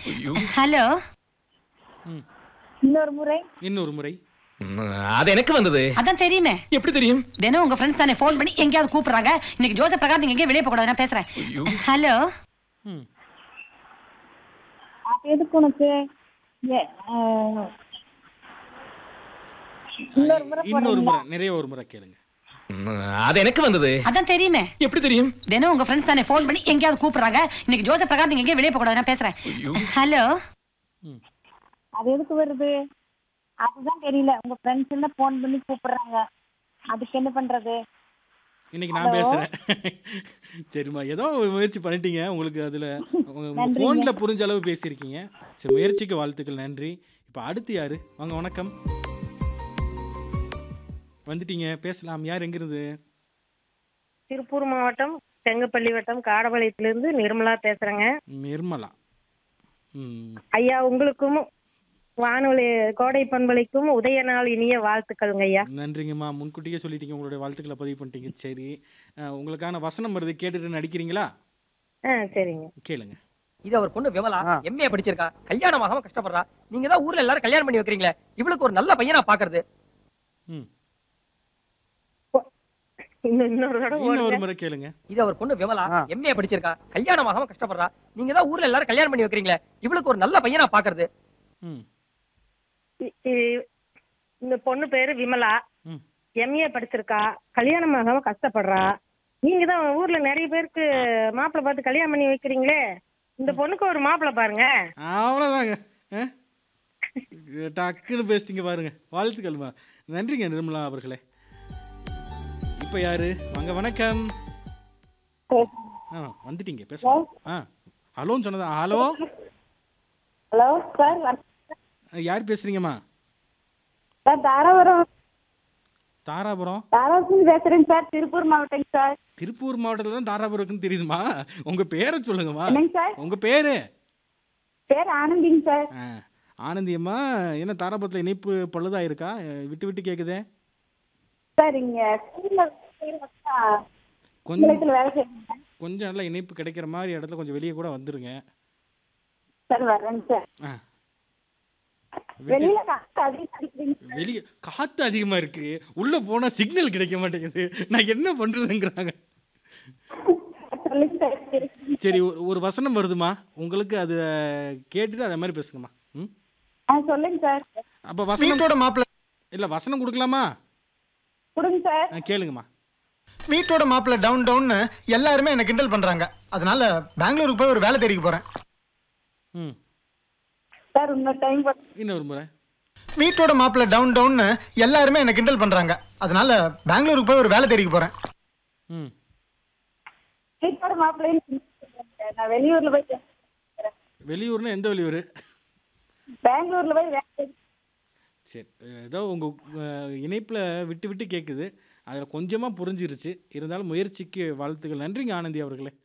Hello இன்னொரு முறை இன்னொரு முறை அது எனக்கு வந்தது அதான் தெரியுமே எப்படி தெரியும் தினம் உங்க ஃப்ரெண்ட்ஸ் தானே ஃபோன் பண்ணி எங்கேயாவது கூப்பிடுறாங்க இன்னைக்கு ஜோசப் பிரகாஷ் நீங்க எங்கேயும் வெளியே போக கூடாது நான் பேசுறேன் ஹலோ ம் அது எதுக்கு உனக்கு ஏ- ஆஹ், இன்னொரு முறை இன்னொரு முறை நிறைய ஒரு முறை கேளுங்க அது எனக்கு வந்தது அதான் தெரியுமே எப்படி தெரியும் தினம் உங்க ஃப்ரெண்ட்ஸ் தானே ஃபோன் பண்ணி எங்கேயாவது கூப்பிடுறாங்க இன்னைக்கு ஜோசப் பிரகாஷ் நீங்க எங்கேயும் வெளியே போக கூடாது நான் பேசுறேன் ஹலோ அது எதுக்கு வருது அதுதான் தெரியல உங்க ஃப்ரெண்ட்ஸ் எல்லாம் ஃபோன் பண்ணி கூப்பிடுறாங்க அதுக்கு என்ன பண்றது இன்னைக்கு நான் பேசுறேன் சரிம்மா ஏதோ ஒரு முயற்சி பண்ணிட்டீங்க உங்களுக்கு அதுல உங்க ஃபோன்ல புரிஞ்ச அளவு பேசியிருக்கீங்க சரி முயற்சிக்கு வாழ்த்துக்கள் நன்றி இப்போ அடுத்து யாரு வாங்க வணக்கம் வந்துட்டீங்க பேசலாம் யார் எங்கிருந்து திருப்பூர் மாவட்டம் செங்கப்பள்ளி வட்டம் காடபாளையத்திலிருந்து நிர்மலா பேசுறேங்க நிர்மலா ம் ஐயா உங்களுக்கும் வானொலி கோடை பண்பலைக்கும் உதய நாள் இனிய வாழ்த்துக்கள்ங்க ஐயா நன்றிங்கம்மா முன்கூட்டியே சொல்லிட்டீங்க உங்களுடைய வாழ்த்துக்களை பதிவு பண்ணிட்டீங்க சரி அஹ், உங்களுக்கான வசனம் வருது கேட்டுட்டு நடிக்கிறீங்களா ஆ சரிங்க கேளுங்க இது அவர் பொண்ணு விமலா எம்ஏ படிச்சிருக்கா கல்யாணம் ஆகாம கஷ்டப்படுறா நீங்க தான் ஊர்ல எல்லாரும் கல்யாணம் பண்ணி வைக்கிறீங்களே இவளுக்கு ஒரு நல்ல பையனா பாக்குறது ம் இன்னும் இன்னொரு தடவை இன்னொரு ஓடுங்க. முறை கேளுங்க இது அவர் பொண்ணு விமலா எம்ஏ படிச்சிருக்கா கல்யாணம் ஆகாம கஷ்டப்படுறா நீங்க தான் ஊர்ல எல்லாரும் கல்யாணம் பண்ணி வைக்கிறீங்களே இவளுக்கு ஒரு நல்ல பையனா பாக்குறது ம் இ- இ- இந்த பொண்ணு பேரு விமலா ம் எம்ஏ படிச்சிருக்கா கல்யாணம் ஆகாம கஷ்டப்படுறா நீங்க தான் ஊர்ல நிறைய பேருக்கு மாப்பிள்ளை பார்த்து கல்யாணம் பண்ணி வைக்கிறீங்களே இந்த பொண்ணுக்கு ஒரு மாப்பிள்ளை பாருங்க அவ்வளோதாங்க அஹ்? டக்குன்னு பேசிட்டீங்க பாருங்க வாழ்த்துக்கள்மா நன்றிங்க நிர்மலா அவர்களே இப்போ யாரு வாங்க வணக்கம் ஆ வந்துட்டீங்க பேசலாம் ஆ ஹலோன்னு சொன்னதா ஹலோ ஹலோ சார் வணக்கம் யார் பேசுறீங்கம்மா சார் தாராபுரம் தாராபுரம் தாராபுரம் பேசுறேங்க சார் திருப்பூர் மாவட்டங்க சார் திருப்பூர் மாவட்டத்தில் தான் தாராபுரம் இருக்குன்னு தெரியுதுமா உங்கள் பேரை சொல்லுங்கம்மா என்னங்க சார் உங்கள் பேரு பேர் ஆனந்திங்க சார் ஆ ஆனந்தி அம்மா என்ன தாராபுரத்தில் இணைப்பு பழுதா இருக்கா விட்டு விட்டு கேட்குதே சார் இங்க ஸ்கூல்ல கொஞ்சம் நிலையத்தில் வேலை செய்யுங்க கொஞ்சம் நல்லா இணைப்பு கிடைக்கிற மாதிரி இடத்துல கொஞ்சம் வெளியே கூட வந்துருங்க சார் வர்றேங்க சார் ஆ வெளியில காசு அதிகம் அடிக்கிறீங்க வெளியே காற்று அதிகமாக இருக்கு உள்ளே போனால் சிக்னல் கிடைக்க மாட்டேங்குது நான் என்ன பண்ணுறதுங்கிறாங்க சொல்லுங்க சார் சரி. சரி ஒரு ஒரு வசனம் வருதுமா உங்களுக்கு அது கேட்டுட்டு அதே மாதிரி பேசுங்கம்மா ம் ஆ சொல்லுங்க சார் அப்போ வசனம் வீட்டோட மாப்பிள்ள இல்லை வசனம் கொடுக்கலாமா கொடுங்க சார் ஆ, கேளுங்கம்மா வீட்டோட மாப்பிள்ள டவுன் டவுன்னு எல்லாருமே என்ன கிண்டல் பண்றாங்க அதனால பெங்களூருக்கு போய் ஒரு வேலை தேடிக்க போறேன் ம் சார் இன்னொரு டைம் இன்னொரு முறை வீட்டோட மாப்பிள்ள டவுன் டவுன்னு எல்லாருமே என்ன கிண்டல் பண்றாங்க அதனால பெங்களூருக்கு போய் ஒரு வேலை தேடிக்க போறேன் ம் வீட்டோட மாப்பிள்ளைன்னு நான் வெளியூர்ல போய் பேசுறேன். வெளியூர்னா எந்த வெளியூர் பெங்களூர்ல போய் வேலை தேடி- சரி ஏதோ உங்கள் இணைப்பில் விட்டு விட்டு கேட்குது அதில் கொஞ்சமாக புரிஞ்சிருச்சு இருந்தாலும் முயற்சிக்கு வாழ்த்துக்கள் நன்றிங்க ஆனந்தி அவர்களே